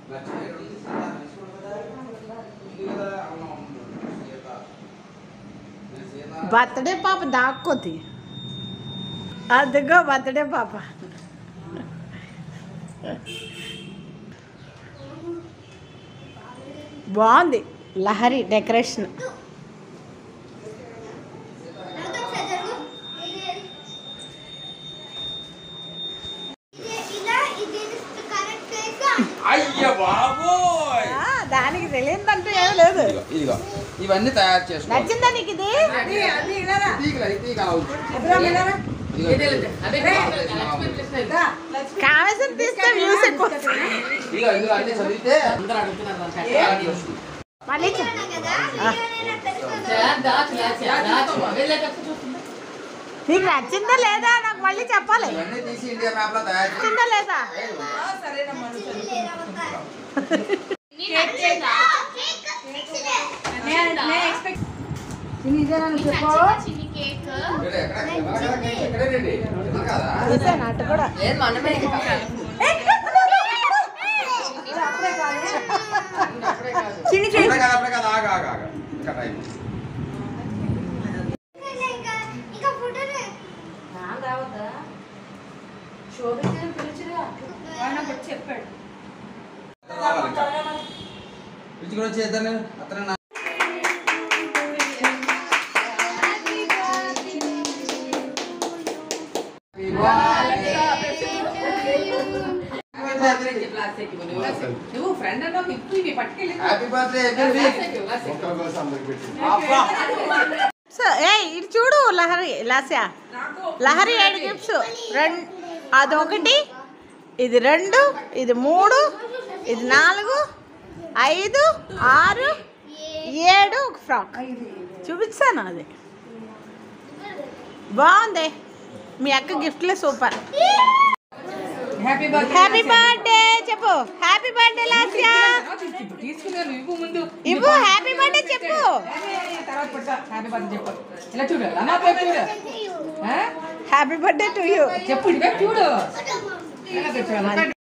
Birthday పాప దాక్కోతి అదిగో birthday పాప బాగుంది లహరి డెకరేషన్ ఇలా ఇది కరెక్ట్ చేసి అయ్య బాబోయ్ ఆ, దానికి తెలియదంటే ఏం లేదు ఇదిగో, ఇదిగో ఇవన్నీ తయారు చేసుకోవాలి నచ్చిందా నీకు ఇది తీగలు ఈ తీగలు అవుతుంది. ఇదిగో, కావేశం తీస్తే వ్యూస్ ఎక్కువ ఇదిగో ఇందులో అన్ని చదివితే అందరూ అడుగుతున్నారు క్లారిటీ వస్తుంది. మళ్ళీ చెప్పు. కదా ఆ. నీకు నచ్చిందా లేదా నాకు మళ్ళీ చెప్పాలి ఇవన్నీ తీసి ఇండియా మ్యాప్ లో తయారు చేసి నచ్చిందా లేదా ఇక్కడే, ఎక్కడ? ఎక్కడ? ఇక్కడేనండి. ఎక్కడ కాదా? తీసాను అటు కూడా అప్పుడే కాదు, అప్పుడే కాదు, ఆగు, ఆగు, ఆగు. ఇంకా టైం. ఇంకా ఇంకా ఫోటోలు రావాలి ఇంకా. పిలిచి కూడా వచ్చేద్దాం నేను అతను నా- నువ్వు ఫ్రెండ్ అన్నావు ఇప్పుడు ఇవి పట్టుకెళ్ళి హ్యాపీ బర్త్డే బేబీ అబ్బా సో ఏ ఇటు చూడు లహరి లాస్యా లహరి ఏడు గిఫ్ట్స్ రెండు అదొకటి ఇది రెండు ఇది మూడు ఇది నాలుగు ఐదు ఆరు ఏడు ఒక ఫ్రాక్ చూపిస్తాను అది బాగుంది మీ అక్క గిఫ్ట్లే super happy birthday happy birthday చెప్పు హ్యాపీ బర్త్డే లాస్యా తీసుకున్నాను ఇవ్వు ముందు ఇవ్వు హ్యాపీ బర్త్డే చెప్పు ఏ, తర్వాత పట్టుకో హ్యాపీ బర్త్డే చెప్పు ఇలా చూడు అలా వైపు చూడు ఆ? హ్యాపీ బర్త్డే టు యూ చెప్పు ఇటు వైపు చూడు ఎలా తెచ్చావు?